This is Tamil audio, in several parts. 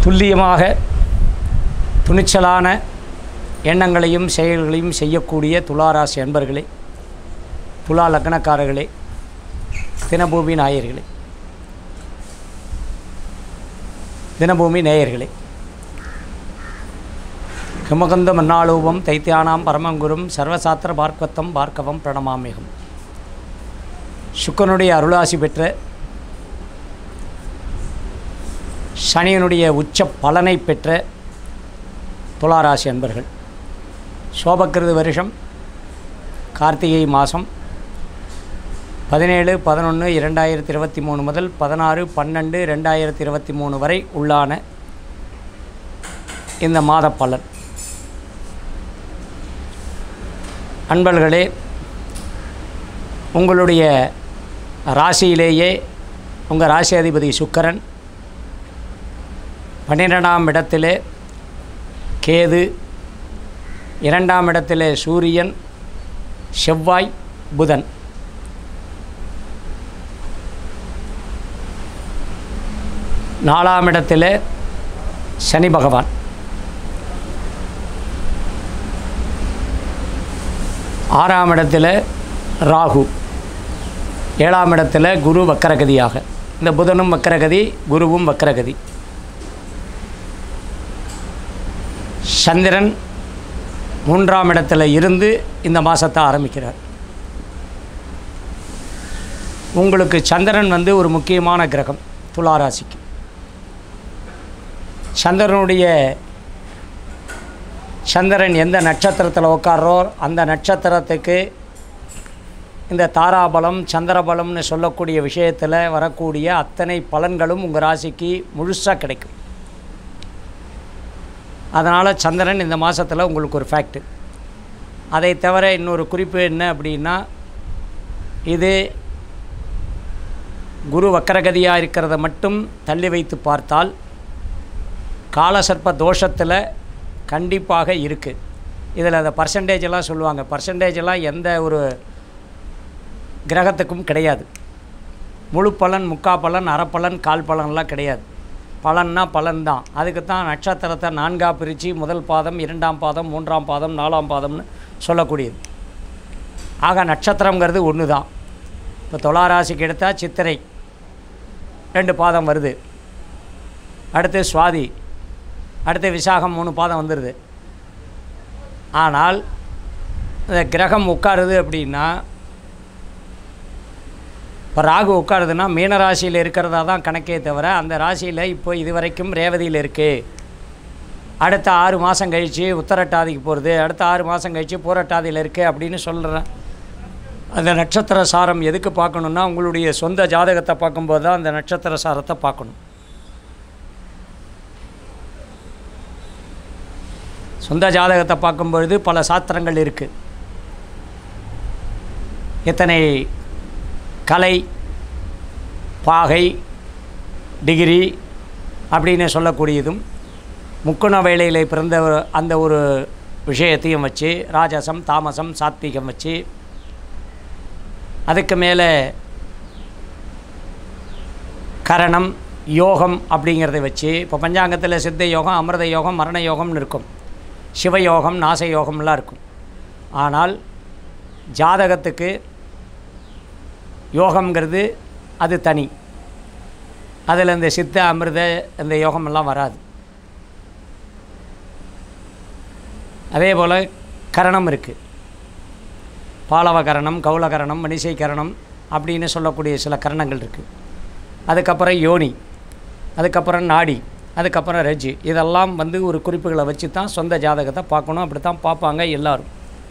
துல்லியமாக துணிச்சலான எண்ணங்களையும் செயல்களையும் செய்யக்கூடிய துளாராசி அன்பர்களே துலா லக்னக்காரர்களே தினபூமி நாயர்களே தினபூமி நேயர்களே ஹிமகந்த மன்னாளூபம் தைத்தியானாம் பரமங்குரும் சர்வசாத்திர பார்க்கத்தம் பார்க்கவம் பிரணமாமிகம் சுக்கனுடைய அருளாசி பெற்ற சனியனுடைய உச்ச பலனை பெற்ற துளாராசி அன்பர்கள் சோபக்கிருது வருஷம் கார்த்திகை மாதம் பதினேழு பதினொன்று இரண்டாயிரத்தி இருபத்தி மூணு முதல் பதினாறு பன்னெண்டு ரெண்டாயிரத்தி இருபத்தி மூணு வரை உள்ளான இந்த மாத பலன் அன்பர்களே உங்களுடைய ராசியிலேயே உங்கள் ராசி அதிபதி சுக்கரன் பன்னிரெண்டாம் இடத்திலே கேது இரண்டாம் இடத்திலே சூரியன் செவ்வாய் புதன் நாலாம் இடத்திலே சனி பகவான் ஆறாம் இடத்துல ராகு ஏழாம் இடத்துல குரு வக்கரகதியாக இந்த புதனும் வக்கரகதி குருவும் வக்கரகதி சந்திரன் மூன்றாம் இடத்துல இருந்து இந்த மாதத்தை ஆரம்பிக்கிறார் உங்களுக்கு சந்திரன் வந்து ஒரு முக்கியமான கிரகம் துளாராசிக்கு சந்திரனுடைய சந்திரன் எந்த நட்சத்திரத்தில் உட்கார்றோ அந்த நட்சத்திரத்துக்கு இந்த தாராபலம் சந்திரபலம்னு சொல்லக்கூடிய விஷயத்தில் வரக்கூடிய அத்தனை பலன்களும் உங்கள் ராசிக்கு முழுசாக கிடைக்கும் அதனால் சந்திரன் இந்த மாதத்தில் உங்களுக்கு ஒரு ஃபேக்ட்டு அதை தவிர இன்னொரு குறிப்பு என்ன அப்படின்னா இது குரு வக்கரகதியாக இருக்கிறத மட்டும் தள்ளி வைத்து பார்த்தால் காலசர்ப்ப தோஷத்தில் கண்டிப்பாக இருக்குது இதில் அந்த பர்சன்டேஜ் எல்லாம் சொல்லுவாங்க பர்சன்டேஜ் எல்லாம் எந்த ஒரு கிரகத்துக்கும் கிடையாது முழு பலன் முக்கா பலன் அரைப்பலன் கால் பலன்லாம் கிடையாது பலன்னா பலன் தான் அதுக்கு தான் நட்சத்திரத்தை நான்காக பிரித்து முதல் பாதம் இரண்டாம் பாதம் மூன்றாம் பாதம் நாலாம் பாதம்னு சொல்லக்கூடியது ஆக நட்சத்திரங்கிறது ஒன்று தான் இப்போ துளாராசிக்கு எடுத்தால் சித்திரை ரெண்டு பாதம் வருது அடுத்து சுவாதி அடுத்து விசாகம் மூணு பாதம் வந்துடுது ஆனால் இந்த கிரகம் உட்காருது அப்படின்னா இப்போ ராகு உட்காருதுன்னா மீன ராசியில் இருக்கிறதா தான் கணக்கே தவிர அந்த ராசியில் இப்போ இது வரைக்கும் ரேவதியில் இருக்குது அடுத்த ஆறு மாதம் கழித்து உத்தரட்டாதிக்கு போகிறது அடுத்த ஆறு மாதம் கழித்து பூரட்டாதியில் இருக்குது அப்படின்னு சொல்கிறேன் அந்த நட்சத்திர சாரம் எதுக்கு பார்க்கணுன்னா உங்களுடைய சொந்த ஜாதகத்தை பார்க்கும்போது தான் அந்த நட்சத்திர சாரத்தை பார்க்கணும் சொந்த ஜாதகத்தை பார்க்கும்பொழுது பல சாஸ்திரங்கள் இருக்குது எத்தனை கலை பாகை டிகிரி அப்படின்னு சொல்லக்கூடியதும் முக்குண வேளையில் பிறந்த ஒரு- அந்த ஒரு விஷயத்தையும் வச்சு ராஜசம் தாமசம் சாத்விகம் வச்சு அதுக்கு மேலே கரணம் யோகம் அப்படிங்கிறத வச்சு இப்போ பஞ்சாங்கத்தில் சித்த யோகம் அமிர்த யோகம் மரண யோகம்னு இருக்கும் சிவயோகம் நாச யோகம்லாம் இருக்கும் ஆனால் ஜாதகத்துக்கு யோகம்ங்கிறது அது தனி அதில் இந்த சித்த அமிர்த இந்த யோகமெல்லாம் வராது அதே போல் கரணம் இருக்குது பாலவ கரணம் கௌல கரணம் மணிசை கரணம் அப்படின்னு சொல்லக்கூடிய சில கரணங்கள் இருக்குது அதுக்கப்புறம் யோனி அதுக்கப்புறம் நாடி அதுக்கப்புறம் ரஜ்ஜு இதெல்லாம் வந்து ஒரு குறிப்புகளை வச்சு தான் சொந்த ஜாதகத்தை பார்க்கணும் அப்படி தான் பார்ப்பாங்க எல்லாரும்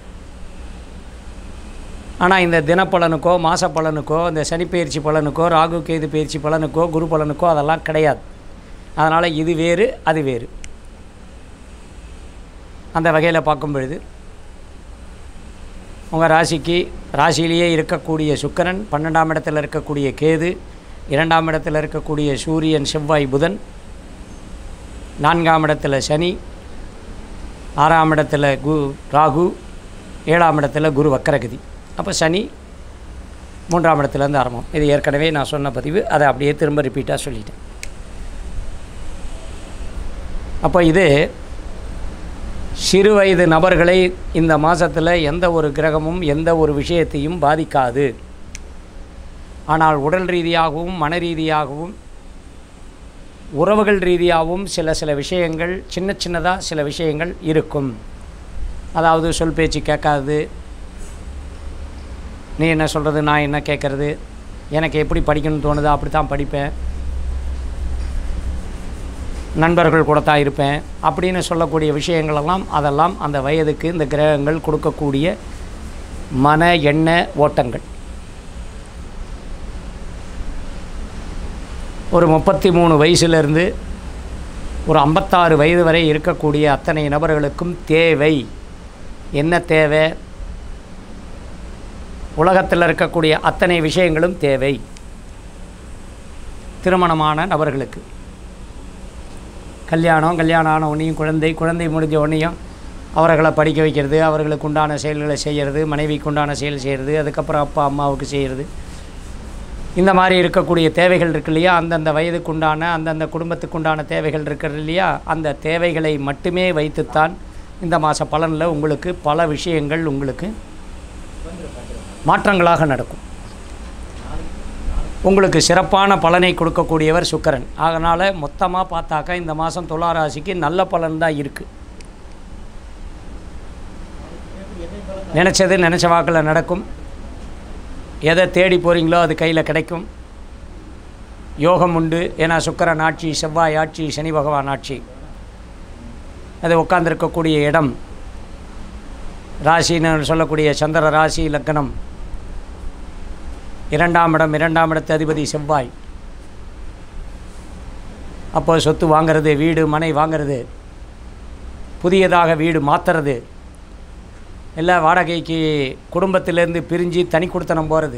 ஆனால் இந்த தினப்பலனுக்கோ மாச பலனுக்கோ இந்த சனிப்பெயர்ச்சி பலனுக்கோ ராகு கேது பயிற்சி பலனுக்கோ குரு பலனுக்கோ அதெல்லாம் கிடையாது அதனால் இது வேறு அது வேறு அந்த வகையில் பார்க்கும் பொழுது உங்கள் ராசிக்கு ராசியிலேயே இருக்கக்கூடிய சுக்கிரன் பன்னெண்டாம் இடத்துல இருக்கக்கூடிய கேது இரண்டாம் இடத்துல இருக்கக்கூடிய சூரியன் செவ்வாய் புதன் நான்காம் இடத்துல சனி ஆறாம் இடத்துல கு ராகு ஏழாம் இடத்துல குரு வக்கரகதி அப்போ சனி மூன்றாம் இடத்துலேருந்து ஆரம்பம் இது ஏற்கனவே நான் சொன்ன பதிவு அதை அப்படியே திரும்ப ரிப்பீட்டாக சொல்லிட்டேன் அப்போ இது சிறு வயது நபர்களை இந்த மாதத்தில் எந்த ஒரு கிரகமும் எந்த ஒரு விஷயத்தையும் பாதிக்காது ஆனால் உடல் ரீதியாகவும் மன ரீதியாகவும் உறவுகள் ரீதியாகவும் சில சில விஷயங்கள் சின்ன சின்னதாக சில விஷயங்கள் இருக்கும் அதாவது சொல் பேச்சு கேட்காது நீ என்ன சொல்கிறது நான் என்ன கேட்குறது எனக்கு எப்படி படிக்கணும்னு தோணுதோ அப்படி தான் படிப்பேன் நண்பர்கள் கூட தான் இருப்பேன் அப்படின்னு சொல்லக்கூடிய விஷயங்களெல்லாம் அதெல்லாம் அந்த வயதுக்கு இந்த கிரகங்கள் கொடுக்கக்கூடிய மன எண்ண ஓட்டங்கள் ஒரு முப்பத்தி மூணு வயசுலேருந்து ஒரு ஐம்பத்தாறு வயது வரை இருக்கக்கூடிய அத்தனை நபர்களுக்கும் தேவை என்ன தேவை உலகத்தில் இருக்கக்கூடிய அத்தனை விஷயங்களும் தேவை திருமணமான நபர்களுக்கு கல்யாணம் கல்யாணம் ஆன உடனேயும் குழந்தை குழந்தை முடிஞ்ச உடனேயும் அவர்களை படிக்க வைக்கிறது அவர்களுக்கு உண்டான செயல்களை செய்கிறது மனைவிக்கு உண்டான செயல் செய்கிறது அதுக்கப்புறம் அப்பா அம்மாவுக்கு செய்கிறது இந்த மாதிரி இருக்கக்கூடிய தேவைகள் இருக்கு இல்லையா அந்தந்த வயதுக்கு உண்டான அந்தந்த குடும்பத்துக்கு உண்டான தேவைகள் இருக்கிறது இல்லையா அந்த தேவைகளை மட்டுமே வைத்துத்தான் இந்த மாத பலனில் உங்களுக்கு பல விஷயங்கள் உங்களுக்கு மாற்றங்களாக நடக்கும் உங்களுக்கு சிறப்பான பலனை கொடுக்கக்கூடியவர் சுக்கரன் அதனால் மொத்தமாக பார்த்தாக்கா இந்த மாதம் துளாராசிக்கு நல்ல பலன் தான் இருக்குது நினச்சது நினச்ச வாக்கில் நடக்கும் எதை தேடி போகிறீங்களோ அது கையில் கிடைக்கும் யோகம் உண்டு ஏன்னா சுக்கரன் ஆட்சி செவ்வாய் ஆட்சி சனி பகவான் ஆட்சி அது உட்கார்ந்திருக்கக்கூடிய இடம் ராசின்னு சொல்லக்கூடிய சந்திர ராசி லக்கணம் இரண்டாம் இடம் இரண்டாம் இடத்து அதிபதி செவ்வாய் அப்போ சொத்து வாங்கிறது வீடு மனை வாங்கிறது புதியதாக வீடு மாற்றுறது இல்லை வாடகைக்கு குடும்பத்திலேருந்து பிரிஞ்சு தனி கொடுத்தனம் போகிறது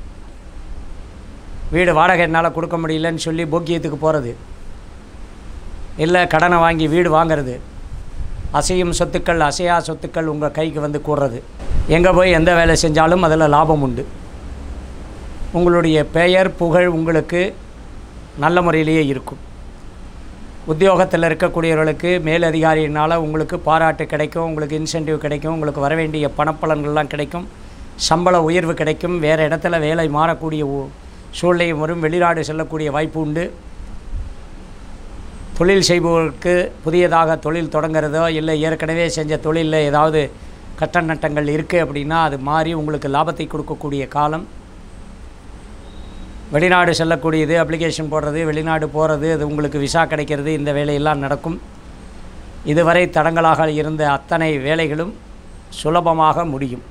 வீடு வாடகை என்னால் கொடுக்க முடியலன்னு சொல்லி போக்கியத்துக்கு போகிறது இல்லை கடனை வாங்கி வீடு வாங்கிறது அசையும் சொத்துக்கள் அசையா சொத்துக்கள் உங்கள் கைக்கு வந்து கூடுறது எங்கே போய் எந்த வேலை செஞ்சாலும் அதில் லாபம் உண்டு உங்களுடைய பெயர் புகழ் உங்களுக்கு நல்ல முறையிலேயே இருக்கும் உத்தியோகத்தில் இருக்கக்கூடியவர்களுக்கு மேலதிகாரியினால் உங்களுக்கு பாராட்டு கிடைக்கும் உங்களுக்கு இன்சென்டிவ் கிடைக்கும் உங்களுக்கு வர வேண்டிய பணப்பலன்கள்லாம் கிடைக்கும் சம்பள உயர்வு கிடைக்கும் வேறு இடத்துல வேலை மாறக்கூடிய ஊ- சூழ்நிலையும் வரும் வெளிநாடு செல்லக்கூடிய வாய்ப்பு உண்டு தொழில் செய்பவர்களுக்கு புதியதாக தொழில் தொடங்குறதோ இல்லை ஏற்கனவே செஞ்ச தொழிலில் ஏதாவது கட்ட நட்டங்கள் இருக்குது அப்படின்னா அது மாறி உங்களுக்கு லாபத்தை கொடுக்கக்கூடிய காலம் வெளிநாடு செல்லக்கூடியது அப்ளிகேஷன் போடுறது வெளிநாடு போகிறது அது உங்களுக்கு விசா கிடைக்கிறது இந்த வேலையெல்லாம் நடக்கும் இதுவரை தடங்களாக இருந்த அத்தனை வேலைகளும் சுலபமாக முடியும்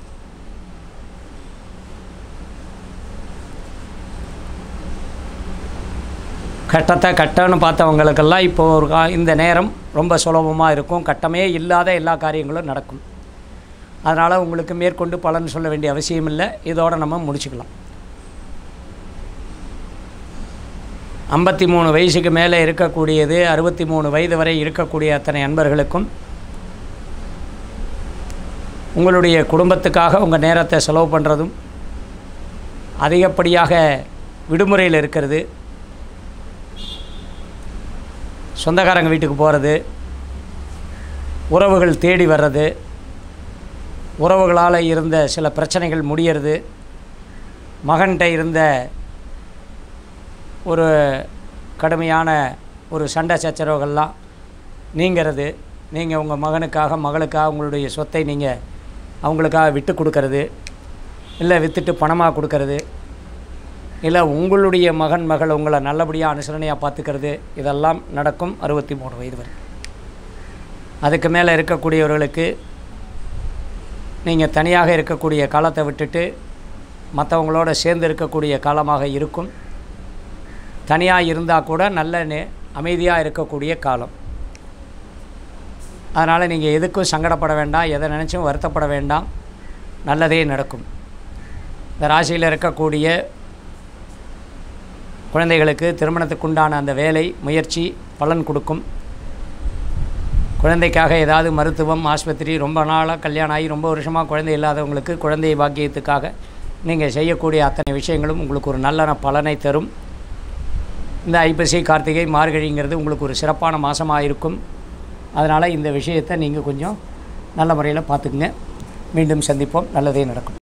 கட்டத்தை கட்டன்னு பார்த்தவங்களுக்கெல்லாம் இப்போ ஒரு கா இந்த நேரம் ரொம்ப சுலபமாக இருக்கும் கட்டமே இல்லாத எல்லா காரியங்களும் நடக்கும் அதனால் உங்களுக்கு மேற்கொண்டு பலன் சொல்ல வேண்டிய அவசியம் இல்லை இதோட நம்ம முடிச்சுக்கலாம் ஐம்பத்தி மூணு வயசுக்கு மேலே இருக்கக்கூடியது அறுபத்தி மூணு வயது வரை இருக்கக்கூடிய அத்தனை அன்பர்களுக்கும் உங்களுடைய குடும்பத்துக்காக உங்கள் நேரத்தை செலவு பண்ணுறதும் அதிகப்படியாக விடுமுறையில் இருக்கிறது சொந்தக்காரங்க வீட்டுக்கு போகிறது உறவுகள் தேடி வர்றது உறவுகளால் இருந்த சில பிரச்சனைகள் முடியறது மகன்கிட்ட இருந்த ஒரு கடுமையான ஒரு சண்டை சச்சரவுகள்லாம் நீங்கிறது நீங்கள் உங்கள் மகனுக்காக மகளுக்காக உங்களுடைய சொத்தை நீங்கள் அவங்களுக்காக விட்டு கொடுக்கறது இல்லை விற்றுட்டு பணமாக கொடுக்கறது இல்லை உங்களுடைய மகன் மகள் உங்களை நல்லபடியாக அனுசரணையாக பார்த்துக்கிறது இதெல்லாம் நடக்கும் அறுபத்தி மூணு வயது வரை அதுக்கு மேலே இருக்கக்கூடியவர்களுக்கு நீங்கள் தனியாக இருக்கக்கூடிய காலத்தை விட்டுட்டு மற்றவங்களோட சேர்ந்து இருக்கக்கூடிய காலமாக இருக்கும் தனியாக இருந்தால் கூட நல்ல நே அமைதியாக இருக்கக்கூடிய காலம் அதனால் நீங்கள் எதுக்கும் சங்கடப்பட வேண்டாம் எதை நினச்சும் வருத்தப்பட வேண்டாம் நல்லதே நடக்கும் இந்த ராசியில் இருக்கக்கூடிய குழந்தைகளுக்கு திருமணத்துக்குண்டான அந்த வேலை முயற்சி பலன் கொடுக்கும் குழந்தைக்காக ஏதாவது மருத்துவம் ஆஸ்பத்திரி ரொம்ப நாளாக கல்யாணம் ஆகி ரொம்ப வருஷமாக குழந்தை இல்லாதவங்களுக்கு குழந்தை பாக்கியத்துக்காக நீங்கள் செய்யக்கூடிய அத்தனை விஷயங்களும் உங்களுக்கு ஒரு நல்ல பலனை தரும் இந்த ஐப்பசி கார்த்திகை மார்கழிங்கிறது உங்களுக்கு ஒரு சிறப்பான மாதமாக இருக்கும் அதனால் இந்த விஷயத்தை நீங்கள் கொஞ்சம் நல்ல முறையில் பார்த்துக்குங்க மீண்டும் சந்திப்போம் நல்லதே நடக்கும்